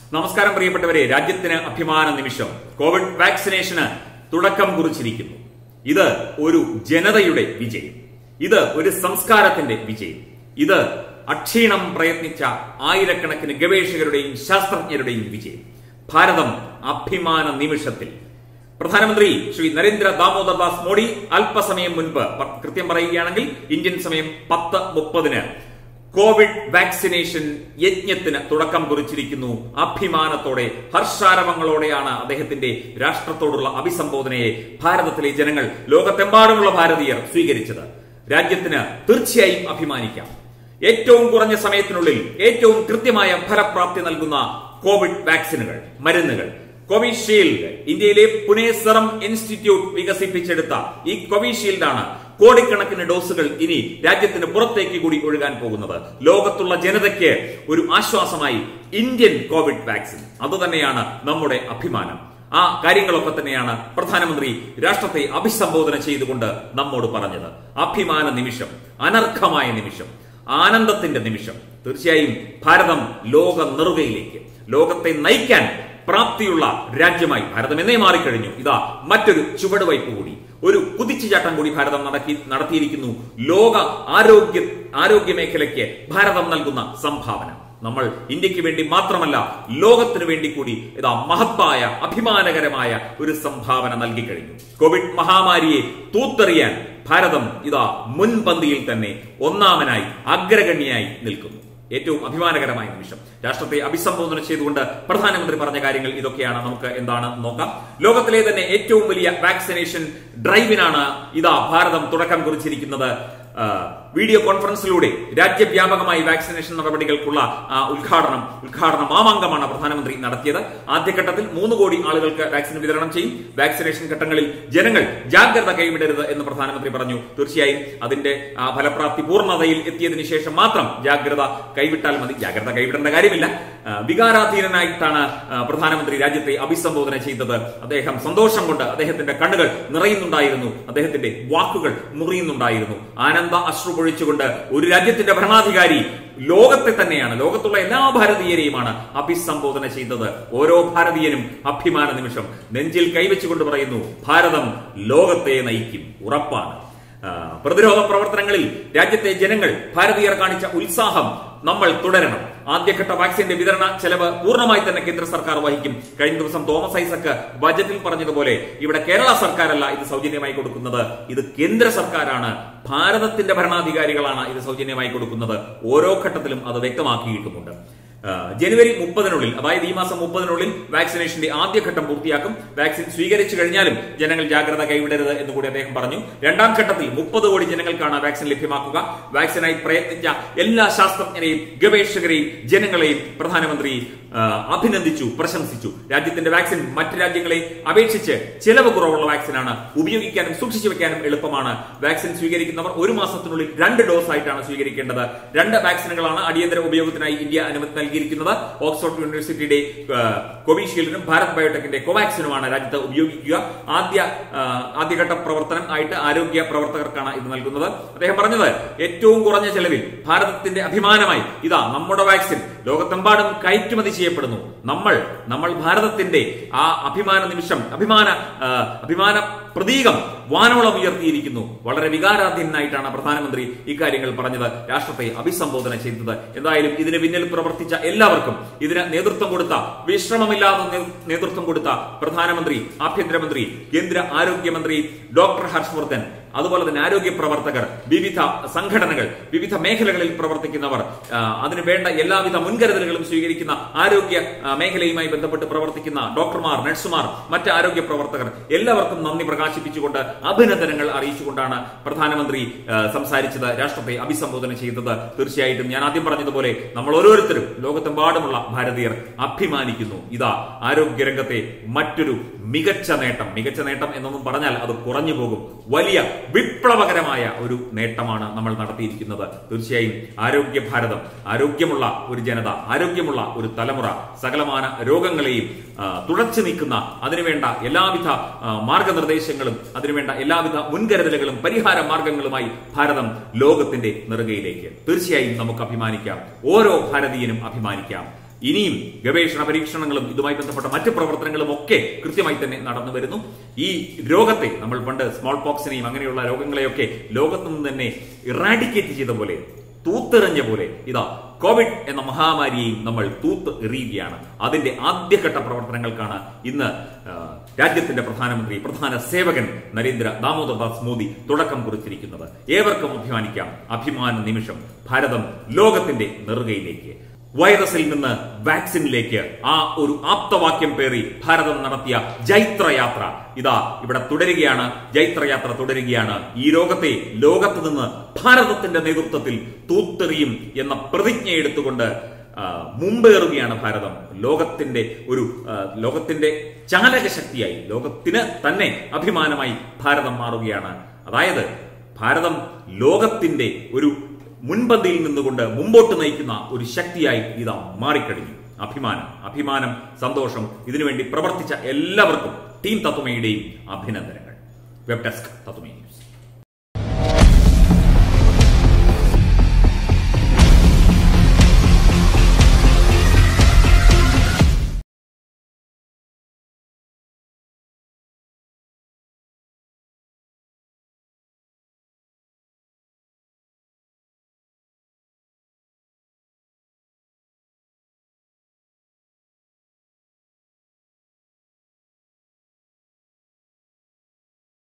നമസ്കാരം പ്രിയപ്പെട്ടവരെ രാജ്യത്തിന് അഭിമാന നിമിഷം കോവിഡ് വാക്സിനേഷന് തുടക്കം കുറിച്ചിരിക്കുന്നു ഇത് ഒരു ജനതയുടെ വിജയം ഇത് ഒരു സംസ്കാരത്തിന്റെ വിജയം ഇത് അക്ഷീണം പ്രയത്നിച്ച ആയിരക്കണക്കിന് ഗവേഷകരുടെയും ശാസ്ത്രജ്ഞരുടെയും വിജയം ഭാരതം അഭിമാന നിമിഷത്തിൽ പ്രധാനമന്ത്രി ശ്രീ നരേന്ദ്ര ദാമോദർ ദാസ് മോഡി അല്പസമയം മുൻപ് പ- കൃത്യം പറയുകയാണെങ്കിൽ ഇന്ത്യൻ സമയം പത്ത് മുപ്പതിന് കോവിഡ് വാക്സിനേഷൻ യജ്ഞത്തിന് തുടക്കം കുറിച്ചിരിക്കുന്നു അഭിമാനത്തോടെ ഹർഷാരവങ്ങളോടെയാണ് അദ്ദേഹത്തിന്റെ രാഷ്ട്രത്തോടുള്ള അഭിസംബോധനയെ ഭാരതത്തിലെ ജനങ്ങൾ ലോകത്തെമ്പാടുമുള്ള ഭാരതീയർ സ്വീകരിച്ചത് രാജ്യത്തിന് തീർച്ചയായും അഭിമാനിക്കാം ഏറ്റവും കുറഞ്ഞ സമയത്തിനുള്ളിൽ ഏറ്റവും കൃത്യമായ ഫലപ്രാപ്തി നൽകുന്ന കോവിഡ് വാക്സിനുകൾ മരുന്നുകൾ കോവിഷീൽഡ് ഇന്ത്യയിലെ പുനെ സെറം ഇൻസ്റ്റിറ്റ്യൂട്ട് വികസിപ്പിച്ചെടുത്ത ഈ കോവിഷീൽഡാണ് കോടിക്കണക്കിന് ഡോസുകൾ ഇനി രാജ്യത്തിന് പുറത്തേക്ക് കൂടി ഒഴുകാൻ പോകുന്നത് ലോകത്തുള്ള ജനതയ്ക്ക് ഒരു ആശ്വാസമായി ഇന്ത്യൻ കോവിഡ് വാക്സിൻ അതുതന്നെയാണ് നമ്മുടെ അഭിമാനം ആ കാര്യങ്ങളൊക്കെ തന്നെയാണ് പ്രധാനമന്ത്രി രാഷ്ട്രത്തെ അഭിസംബോധന ചെയ്തുകൊണ്ട് നമ്മോട് പറഞ്ഞത് അഭിമാന നിമിഷം അനർഘമായ നിമിഷം ആനന്ദത്തിന്റെ നിമിഷം തീർച്ചയായും ഭാരതം ലോക നെറുകയിലേക്ക് ലോകത്തെ നയിക്കാൻ പ്രാപ്തിയുള്ള രാജ്യമായി ഭാരതം എന്നേ മാറിക്കഴിഞ്ഞു ഇതാ മറ്റൊരു ചുവടുവയ്പ് കൂടി ഒരു കുതിച്ചുചാട്ടം കൂടി ഭാരതം നടത്തി നടത്തിയിരിക്കുന്നു ലോക ആരോഗ്യ ആരോഗ്യ മേഖലയ്ക്ക് ഭാരതം നൽകുന്ന സംഭാവന നമ്മൾ ഇന്ത്യക്ക് വേണ്ടി മാത്രമല്ല ലോകത്തിനു വേണ്ടി കൂടി ഇതാ മഹത്തായ അഭിമാനകരമായ ഒരു സംഭാവന നൽകി കഴിഞ്ഞു കോവിഡ് മഹാമാരിയെ തൂത്തെറിയാൻ ഭാരതം ഇതാ മുൻപന്തിയിൽ തന്നെ ഒന്നാമനായി അഗ്രഗണ്യായി നിൽക്കുന്നു ഏറ്റവും അഭിമാനകരമായ നിമിഷം രാഷ്ട്രത്തെ അഭിസംബോധന ചെയ്തുകൊണ്ട് പ്രധാനമന്ത്രി പറഞ്ഞ കാര്യങ്ങൾ ഇതൊക്കെയാണ് നമുക്ക് എന്താണ് നോക്കാം ലോകത്തിലെ തന്നെ ഏറ്റവും വലിയ വാക്സിനേഷൻ ഡ്രൈവിനാണ് ഇതാ ഭാരതം തുടക്കം കുറിച്ചിരിക്കുന്നത് ആ, വീഡിയോ കോൺഫറൻസിലൂടെ രാജ്യവ്യാപകമായി വാക്സിനേഷൻ നടപടികൾക്കുള്ള ആ, ഉദ്ഘാടനം ഉദ്ഘാടന മാമാങ്കമാണ് പ്രധാനമന്ത്രി നടത്തിയത് ആദ്യഘട്ടത്തിൽ മൂന്ന് കോടി ആളുകൾക്ക് വാക്സിൻ വിതരണം ചെയ്യും വാക്സിനേഷൻ ഘട്ടങ്ങളിൽ ജനങ്ങൾ ജാഗ്രത കൈവിടരുത് എന്ന് പ്രധാനമന്ത്രി പറഞ്ഞു തീർച്ചയായും അതിന്റെ ആ, ഫലപ്രാപ്തി പൂർണ്ണതയിൽ എത്തിയതിനു ശേഷം മാത്രം ജാഗ്രത കൈവിട്ടാൽ മതി ജാഗ്രത കൈവിടേണ്ട കാര്യമില്ല ആ, വികാരാധീനനായിട്ടാണ് ആ, പ്രധാനമന്ത്രി രാജ്യത്തെ അഭിസംബോധന ചെയ്തത് അദ്ദേഹം സന്തോഷം കൊണ്ട് അദ്ദേഹത്തിന്റെ കണ്ണുകൾ നിറയുന്നുണ്ടായിരുന്നു അദ്ദേഹത്തിന്റെ വാക്കുകൾ മുറിയുന്നുണ്ടായിരുന്നു ആനന്ദ അശ്രു പൊഴിച്ചുകൊണ്ട് ഒരു രാജ്യത്തിന്റെ ഭരണാധികാരി ലോകത്തെ തന്നെയാണ് ലോകത്തുള്ള എല്ലാ ഭാരതീയരെയുമാണ് അഭിസംബോധന ചെയ്തത് ഓരോ ഭാരതീയനും അഭിമാന നിമിഷം നെഞ്ചിൽ കൈവച്ചുകൊണ്ട് പറയുന്നു ഭാരതം ലോകത്തെ നയിക്കും ഉറപ്പാണ് ആ, പ്രതിരോധ പ്രവർത്തനങ്ങളിൽ രാജ്യത്തെ ജനങ്ങൾ ഭാരതീയർ കാണിച്ച ഉത്സാഹം നമ്മൾ തുടരണം ആദ്യഘട്ട വാക്സിന്റെ വിതരണ ചെലവ് പൂർണ്ണമായി തന്നെ കേന്ദ്ര സർക്കാർ വഹിക്കും കഴിഞ്ഞ ദിവസം തോമസ് ഐസക്ക് ബജറ്റിൽ പറഞ്ഞതുപോലെ ഇവിടെ കേരള സർക്കാരല്ല ഇത് സൗജന്യമായി കൊടുക്കുന്നത് ഇത് കേന്ദ്ര സർക്കാരാണ് ഭാരതത്തിന്റെ ഭരണാധികാരികളാണ് ഇത് സൗജന്യമായി കൊടുക്കുന്നത് ഓരോ ഘട്ടത്തിലും അത് വ്യക്തമാക്കിയിട്ടുമുണ്ട് ആ, ജനുവരി മുപ്പതിനുള്ളിൽ അതായത് ഈ മാസം മുപ്പതിനുള്ളിൽ വാക്സിനേഷന്റെ ആദ്യഘട്ടം പൂർത്തിയാക്കും വാക്സിൻ സ്വീകരിച്ചു കഴിഞ്ഞാലും ജനങ്ങൾ ജാഗ്രത കൈവിടരുത് എന്ന് കൂടി അദ്ദേഹം പറഞ്ഞു രണ്ടാം ഘട്ടത്തിൽ മുപ്പത് കോടി ജനങ്ങൾക്കാണ് വാക്സിൻ ലഭ്യമാക്കുക വാക്സിനായി പ്രയത്നിച്ച എല്ലാ ശാസ്ത്രജ്ഞരെയും ഗവേഷകരെയും ജനങ്ങളെയും പ്രധാനമന്ത്രി ആ, അഭിനന്ദിച്ചു പ്രശംസിച്ചു രാജ്യത്തിന്റെ വാക്സിൻ മറ്റ് രാജ്യങ്ങളെ അപേക്ഷിച്ച് ചെലവ് കുറവുള്ള വാക്സിനാണ് ഉപയോഗിക്കാനും സൂക്ഷിച്ചു വെക്കാനും എളുപ്പമാണ് വാക്സിൻ സ്വീകരിക്കുന്നവർ ഒരു മാസത്തിനുള്ളിൽ രണ്ട് ഡോസ് ആയിട്ടാണ് സ്വീകരിക്കേണ്ടത് രണ്ട് വാക്സിനുകളാണ് അടിയന്തര ഉപയോഗത്തിനായി ഇന്ത്യ അനുമതി നൽകിയിരിക്കുന്നത് ഓക്സ്ഫോർഡ് യൂണിവേഴ്സിറ്റിയുടെ ആ, കോവിഷീൽഡിനും ഭാരത് ബയോടെക്കിന്റെ കോവാക്സിനുമാണ് രാജ്യത്ത് ഉപയോഗിക്കുക ആദ്യ ആ, ആദ്യഘട്ട പ്രവർത്തനം ആയിട്ട് ആരോഗ്യ പ്രവർത്തകർക്കാണ് ഇത് നൽകുന്നത് അദ്ദേഹം പറഞ്ഞത് ഏറ്റവും കുറഞ്ഞ ചെലവിൽ ഭാരതത്തിന്റെ അഭിമാനമായി ഇതാ നമ്മുടെ വാക്സിൻ ലോകത്തെമ്പാടും കയറ്റുമതി ചെയ്യപ്പെടുന്നു നമ്മൾ നമ്മൾ ഭാരതത്തിന്റെ ആ അഭിമാന നിമിഷം അഭിമാന ആ, അഭിമാന പ്രതീകം വാനോളം ഉയർത്തിയിരിക്കുന്നു വളരെ വികാരാധീനായിട്ടാണ് പ്രധാനമന്ത്രി ഇക്കാര്യങ്ങൾ പറഞ്ഞത് രാഷ്ട്രത്തെ അഭിസംബോധന ചെയ്തത് എന്തായാലും ഇതിന് പിന്നിൽ പ്രവർത്തിച്ച എല്ലാവർക്കും ഇതിന് നേതൃത്വം കൊടുത്ത വിശ്രമമില്ലാതെ നേ- നേതൃത്വം കൊടുത്ത പ്രധാനമന്ത്രി ആഭ്യന്തരമന്ത്രി കേന്ദ്ര ആരോഗ്യമന്ത്രി ഡോക്ടർ ഹർഷവർദ്ധൻ അതുപോലെ തന്നെ ആരോഗ്യ പ്രവർത്തകർ വിവിധ സംഘടനകൾ വിവിധ മേഖലകളിൽ പ്രവർത്തിക്കുന്നവർ ആ, അതിനു വേണ്ട എല്ലാവിധ മുൻകരുതലുകളും സ്വീകരിക്കുന്ന ആരോഗ്യ ആ, മേഖലയുമായി ബന്ധപ്പെട്ട് പ്രവർത്തിക്കുന്ന ഡോക്ടർമാർ നഴ്സുമാർ മറ്റ് ആരോഗ്യ പ്രവർത്തകർ എല്ലാവർക്കും നന്ദി പ്രകാശിപ്പിച്ചുകൊണ്ട് അഭിനന്ദനങ്ങൾ അറിയിച്ചുകൊണ്ടാണ് പ്രധാനമന്ത്രി ആ, സംസാരിച്ചത് രാഷ്ട്രത്തെ അഭിസംബോധന ചെയ്തത് തീർച്ചയായിട്ടും ഞാൻ ആദ്യം പറഞ്ഞതുപോലെ നമ്മൾ ഓരോരുത്തരും ലോകത്തെമ്പാടുമുള്ള ഭാരതീയർ അഭിമാനിക്കുന്നു ഇതാ ആരോഗ്യരംഗത്തെ മറ്റൊരു മികച്ച നേട്ടം മികച്ച നേട്ടം എന്നൊന്നും പറഞ്ഞാൽ അത് കുറഞ്ഞു പോകും വലിയ വിപ്ലവകരമായ ഒരു നേട്ടമാണ് നമ്മൾ നടത്തിയിരിക്കുന്നത് തീർച്ചയായും ആരോഗ്യ ഭാരതം ആരോഗ്യമുള്ള ഒരു ജനത ആരോഗ്യമുള്ള ഒരു തലമുറ സകലമാന രോഗങ്ങളെയും ആ, തുടച്ചു നീക്കുന്ന അതിനുവേണ്ട എല്ലാവിധ ആ, മാർഗനിർദ്ദേശങ്ങളും അതിനുവേണ്ട എല്ലാവിധ മുൻകരുതലുകളും പരിഹാര മാർഗങ്ങളുമായി ഭാരതം ലോകത്തിന്റെ നെറുകയിലേക്ക് തീർച്ചയായും നമുക്ക് അഭിമാനിക്കാം ഓരോ ഭാരതീയനും അഭിമാനിക്കാം ഇനിയും ഗവേഷണ പരീക്ഷണങ്ങളും ഇതുമായി ബന്ധപ്പെട്ട മറ്റ് പ്രവർത്തനങ്ങളും ഒക്കെ കൃത്യമായി തന്നെ നടന്നു വരുന്നു ഈ രോഗത്തെ നമ്മൾ പണ്ട് സ്മോൾ പോക്സിനെയും അങ്ങനെയുള്ള രോഗങ്ങളെയൊക്കെ ലോകത്തു നിന്ന് തന്നെ ഇറാഡിക്കേറ്റ് ചെയ്ത പോലെ തൂത്തെറിഞ്ഞ പോലെ ഇതാ കോവിഡ് എന്ന മഹാമാരിയെയും നമ്മൾ തൂത്ത് എറിയുകയാണ് അതിന്റെ ആദ്യഘട്ട പ്രവർത്തനങ്ങൾക്കാണ് ഇന്ന് ആ, രാജ്യത്തിന്റെ പ്രധാനമന്ത്രി പ്രധാന സേവകൻ നരേന്ദ്ര ദാമോദർദാസ് മോദി തുടക്കം കുറിച്ചിരിക്കുന്നത് ഏവർക്കും അഭിമാനിക്കാം അഭിമാന നിമിഷം ഭാരതം ലോകത്തിന്റെ നെറുകയിലേക്ക് വൈറസിൽ നിന്ന് വാക്സിനിലേക്ക് ആ ഒരു ആപ്തവാക്യം പേറി ഭാരതം നടത്തിയ ജൈത്രയാത്ര ഇതാ ഇവിടെ തുടരുകയാണ് ജൈത്രയാത്ര തുടരുകയാണ് ഈ രോഗത്തെ ലോകത്ത് നിന്ന് ഭാരതത്തിന്റെ നേതൃത്വത്തിൽ തൂത്തെറിയും എന്ന പ്രതിജ്ഞ എടുത്തുകൊണ്ട് ആ, മുമ്പേറുകയാണ് ഭാരതം ലോകത്തിന്റെ ഒരു ആ, ലോകത്തിന്റെ ചാലക ശക്തിയായി ലോകത്തിന് തന്നെ അഭിമാനമായി ഭാരതം മാറുകയാണ് അതായത് ഭാരതം ലോകത്തിന്റെ ഒരു മുൻപന്തിയിൽ നിന്നുകൊണ്ട് മുമ്പോട്ട് നയിക്കുന്ന ഒരു ശക്തിയായി ഇതാ മാറിക്കഴിഞ്ഞു അഭിമാനം അഭിമാനം സന്തോഷം ഇതിനുവേണ്ടി പ്രവർത്തിച്ച എല്ലാവർക്കും ടീം തത്വമയുടെയും അഭിനന്ദനങ്ങൾ വെബ് ഡെസ്ക് തത്വമേ